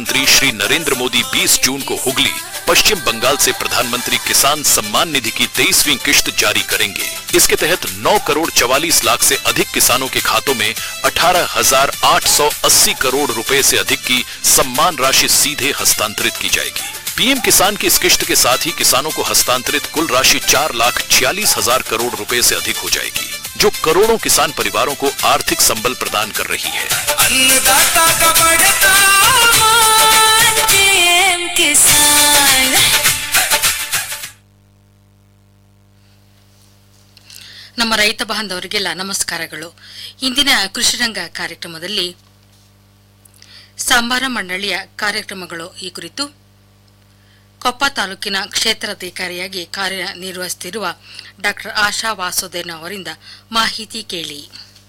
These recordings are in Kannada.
मंत्री श्री नरेंद्र मोदी 20 जून को हुगली पश्चिम बंगाल से प्रधानमंत्री किसान सम्मान निधि की तेईसवीं किश्त जारी करेंगे इसके तहत 9 करोड़ चवालीस लाख से अधिक किसानों के खातों में 18,880 करोड़ रुपए से अधिक की सम्मान राशि सीधे हस्तांतरित की जाएगी पीएम किसान की इस किश्त के साथ ही किसानों को हस्तांतरित कुल राशि चार लाख छियालीस हजार करोड़ रुपए से अधिक हो जाएगी जो करोड़ों किसान परिवारों को आर्थिक संबल प्रदान कर रही है अन्नदाता का बढ़ता मान पीएम किसान ನಮ್ಮ ರೈತ ಬಾಂಧವರಿಗೆಲ್ಲ ನಮಸ್ಕಾರಗಳು ಇಂದಿನ ಕೃಷಿರಂಗ ಕಾರ್ಯಕ್ರಮದಲ್ಲಿ ಸಾಂಬಾರ ಮಂಡಳಿಯ ಕಾರ್ಯಕ್ರಮಗಳು ಈ ಕುರಿತು ಕೊಪ್ಪ ತಾಲೂಕಿನ ಕ್ಷೇತ್ರಾಧಿಕಾರಿಯಾಗಿ ಕಾರ್ಯನಿರ್ವಹಿಸುತ್ತಿರುವ ಡಾಕ್ಟರ್ ಆಶಾ ವಾಸುದೇನ ಅವರಿಂದ ಮಾಹಿತಿ ಕೇಳಿ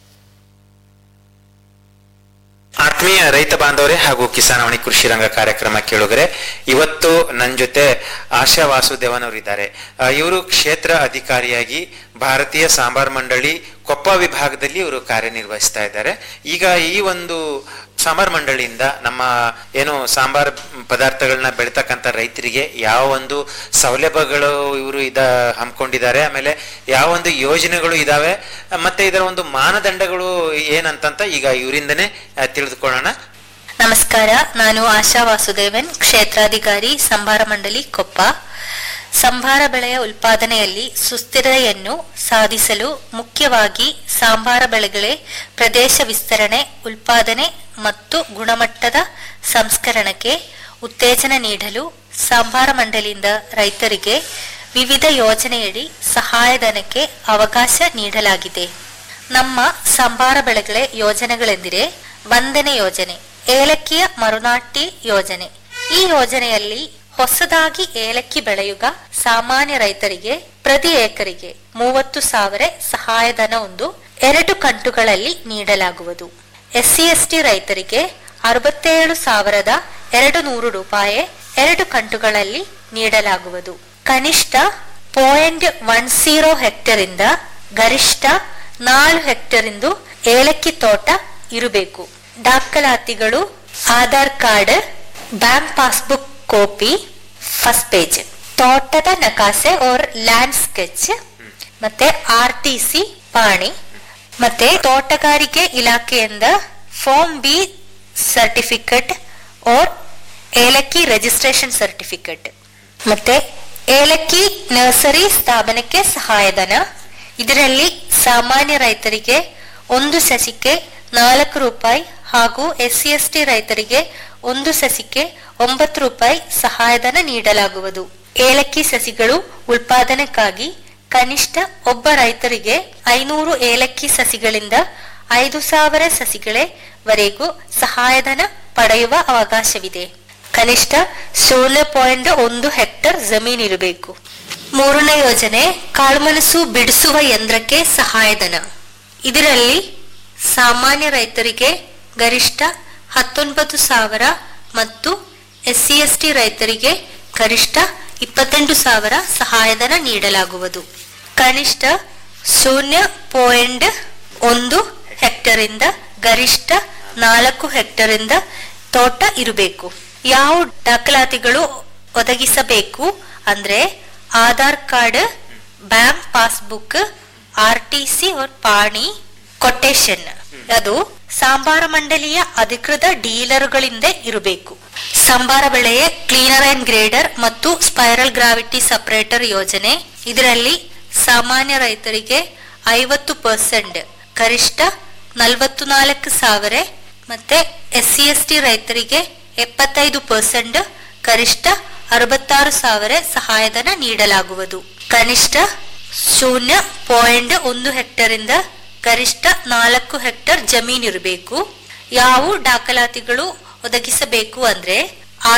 ಆತ್ಮೀಯ ರೈತ ಬಾಂಧವರೇ ಹಾಗೂ ಕಿಸಾನವಾಣಿ ಕೃಷಿ ರಂಗ ಕಾರ್ಯಕ್ರಮ ಕೇಳುಗರೆ ಇವತ್ತು ನನ್ನ ಜೊತೆ ಆಶಾ ವಾಸುದೇವನ್ ಅವರಿದ್ದಾರೆ ಇವರು ಕ್ಷೇತ್ರ ಅಧಿಕಾರಿಯಾಗಿ ಭಾರತೀಯ ಸಾಂಬಾರ್ ಮಂಡಳಿ ಕೊಪ್ಪ ವಿಭಾಗದಲ್ಲಿ ಇವರು ಕಾರ್ಯನಿರ್ವಹಿಸ್ತಾ ಇದ್ದಾರೆ ಈಗ ಈ ಒಂದು ಸಾಂಬಾರ್ ಮಂಡಳಿಯಿಂದ ನಮ್ಮ ಏನು ಸಾಂಬಾರ್ ಪದಾರ್ಥಗಳನ್ನ ಬೆಳಿತಕ್ಕಂಥ ರೈತರಿಗೆ ಯಾವ ಒಂದು ಸೌಲಭ್ಯಗಳು ಇವರು ಇದ ಹಮ್ಮಿಕೊಂಡಿದ್ದಾರೆ ಆಮೇಲೆ ಯಾವ ಒಂದು ಯೋಜನೆಗಳು ಇದಾವೆ ಮತ್ತೆ ಇದರ ಒಂದು ಮಾನದಂಡಗಳು ಏನಂತಂತ ಈಗ ಇವರಿಂದನೇ ಆ, ತಿಳಿದುಕೊಳ್ಳೋಣ ನಮಸ್ಕಾರ ನಾನು ಆಶಾ ವಾಸುದೇವನ್ ಕ್ಷೇತ್ರಾಧಿಕಾರಿ ಸಂಭಾರ ಮಂಡಳಿ ಕೊಪ್ಪ ಸಂಭಾರ ಬೆಳೆಯ ಉತ್ಪಾದನೆಯಲ್ಲಿ ಸುಸ್ಥಿರತೆಯನ್ನು ಸಾಧಿಸಲು ಮುಖ್ಯವಾಗಿ ಸಾಂಬಾರ ಬೆಳೆಗಳೇ ಪ್ರದೇಶ ವಿಸ್ತರಣೆ ಉತ್ಪಾದನೆ ಮತ್ತು ಗುಣಮಟ್ಟದ ಸಂಸ್ಕರಣಕ್ಕೆ ಉತ್ತೇಜನ ನೀಡಲು ಸಂಭಾರ ಮಂಡಳಿಯಿಂದ ರೈತರಿಗೆ ವಿವಿಧ ಯೋಜನೆಯಡಿ ಸಹಾಯಧನಕ್ಕೆ ಅವಕಾಶ ನೀಡಲಾಗಿದೆ ನಮ್ಮ ಸಂಭಾರ ಬೆಳೆಗಳ ಯೋಜನೆಗಳೆಂದರೆ ವಂದನೆ ಯೋಜನೆ ಏಲಕ್ಕಿಯ ಮರುನಾಟಿ ಯೋಜನೆ ಈ ಯೋಜನೆಯಲ್ಲಿ ಹೊಸದಾಗಿ ಏಲಕ್ಕಿ ಬೆಳೆಯುಗ ಸಾಮಾನ್ಯ ರೈತರಿಗೆ ಪ್ರತಿ ಏಕರಿಗೆ ಮೂವತ್ತು ಸಾವಿರ ಸಹಾಯಧನ ಒಂದು ಎರಡು ಕಂತುಗಳಲ್ಲಿ ನೀಡಲಾಗುವುದು ಎಸ್ಸಿ ಎಸ್ಟಿ ರೈತರಿಗೆ ಅರವತ್ತೇಳು ಸಾವಿರದ ಎರಡು ನೂರು ರೂಪಾಯಿ ಎರಡು ಕಂತುಗಳಲ್ಲಿ ನೀಡಲಾಗುವುದು ಕನಿಷ್ಠ ಪಾಯಿಂಟ್ ಒನ್ ಜೀರೋ ಹೆಕ್ಟೇರ್ ಇಂದ ಗರಿಷ್ಠ ನಾಲ್ಕು ಹೆಕ್ಟೇರ್ ಇಂದು ಏಲಕ್ಕಿ ತೋಟ ಇರಬೇಕು ದಾಖಲಾತಿಗಳು Aadhaar card bank passbook copy first page ತೋಟದ ನಕಾಸೆ or ಲ್ಯಾಂಡ್ ಸ್ಕೆಚ್ ಮತ್ತೆ ಆರ್ ಟಿ ಸಿ ಪಾಣಿ ಮತ್ತೆ ತೋಟಗಾರಿಕೆ ಇಲಾಖೆಯಿಂದ ಫಾರ್ಮ್ ಬಿ ಸರ್ಟಿಫಿಕೇಟ್ or ಏಲಕ್ಕಿ ರಿಜಿಸ್ಟ್ರೇಷನ್ ಸರ್ಟಿಫಿಕೇಟ್ ಮತ್ತೆ ಏಲಕ್ಕಿ ನರ್ಸರಿ ಸ್ಥಾಪನಕ್ಕೆ ಸಹಾಯಧನ ಇದರಲ್ಲಿ ಸಾಮಾನ್ಯ ರೈತರಿಗೆ ಒಂದು ಸಸಿಗೆ ನಾಲ್ಕು ರೂಪಾಯಿ ಹಾಗೂ ಎಸ್ ಸಿ ಎಸ್ ಟಿ ರೈತರಿಗೆ ಒಂದು ಸಸಿಗೆ ಒಂಬತ್ತು ರೂಪಾಯಿ ಸಹಾಯಧನ ನೀಡಲಾಗುವುದು ಏಲಕ್ಕಿ ಸಸಿಗಳು ಉತ್ಪಾದನೆಗಾಗಿ ಕನಿಷ್ಠ ಒಬ್ಬ ರೈತರಿಗೆ ಐನೂರು ಏಲಕ್ಕಿ ಸಸಿಗಳಿಂದ ಐದು ಸಾವಿರ ಸಸಿಗಳವರೆಗೂ ಸಹಾಯಧನ ಪಡೆಯುವ ಅವಕಾಶವಿದೆ ಕನಿಷ್ಠ ಸೊನ್ನೆ ಪಾಯಿಂಟ್ ಒಂದು ಹೆಕ್ಟರ್ ಜಮೀನಿರಬೇಕು ಮೂರನೇ ಯೋಜನೆ ಕಾಳುಮೆಣಸು ಬಿಡಿಸುವ ಯಂತ್ರಕ್ಕೆ ಸಹಾಯಧನ ಇದರಲ್ಲಿ ಸಾಮಾನ್ಯ ರೈತರಿಗೆ ಗರಿಷ್ಠ ಹತ್ತೊಂಬತ್ತು ಸಾವಿರ ಮತ್ತು ಎಸ್ ಸಿ ಎಸ್ ಟಿ ರೈತರಿಗೆ ಗರಿಷ್ಠ ಇಪ್ಪತ್ತೆಂಟು ಸಾವಿರ ಸಹಾಯಧನ ನೀಡಲಾಗುವುದು ಕನಿಷ್ಠ ಶೂನ್ಯ ಪಾಯಿಂಟ್ ಒಂದು ಹೆಕ್ಟರ್ ಇಂದ ಗರಿಷ್ಠ ನಾಲ್ಕು ಹೆಕ್ಟರ್ ಇಂದ ತೋಟ ಇರಬೇಕು ಯಾವ ದಾಖಲಾತಿಗಳು ಒದಗಿಸಬೇಕು ಅಂದ್ರೆ Aadhaar card bank passbook R T C ಪಾಣಿ ಕೊಟೇಶನ್ ಅದು ಸಾಂಬಾರ ಮಂಡಳಿಯ ಅಧಿಕೃತ ಡೀಲರ್ಗಳಿಂದ ಇರಬೇಕು ಸಂಬಾರ ಬೆಳೆಯ ಕ್ಲೀನರ್ ಅಂಡ್ ಗ್ರೇಡರ್ ಮತ್ತು ಸ್ಪೈರಲ್ ಗ್ರಾವಿಟಿ ಸಪರೇಟರ್ ಯೋಜನೆ ಇದರಲ್ಲಿ ಸಾಮಾನ್ಯ ರೈತರಿಗೆ ಐವತ್ತು ಪರ್ಸೆಂಟ್ ಗರಿಷ್ಠ ನಲವತ್ತು ನಾಲ್ಕು ಸಾವಿರ ಮತ್ತೆ ಎಸ್ ಸಿ ಎಸ್ ಟಿ ರೈತರಿಗೆ ಎಪ್ಪತ್ತೈದು ಪರ್ಸೆಂಟ್ ಗರಿಷ್ಠ ಅರವತ್ತಾರು ಸಾವಿರ ಸಹಾಯಧನ ನೀಡಲಾಗುವುದು ಕನಿಷ್ಠ ಶೂನ್ಯ ಪಾಯಿಂಟ್ ಒಂದು ಹೆಕ್ಟರ್ ಇಂದ ಗರಿಷ್ಠ ನಾಲ್ಕು ಹೆಕ್ಟರ್ ಜಮೀನಿರಬೇಕು ಯಾವ ದಾಖಲಾತಿಗಳು ಒದಗಿಸಬೇಕು ಅಂದ್ರೆ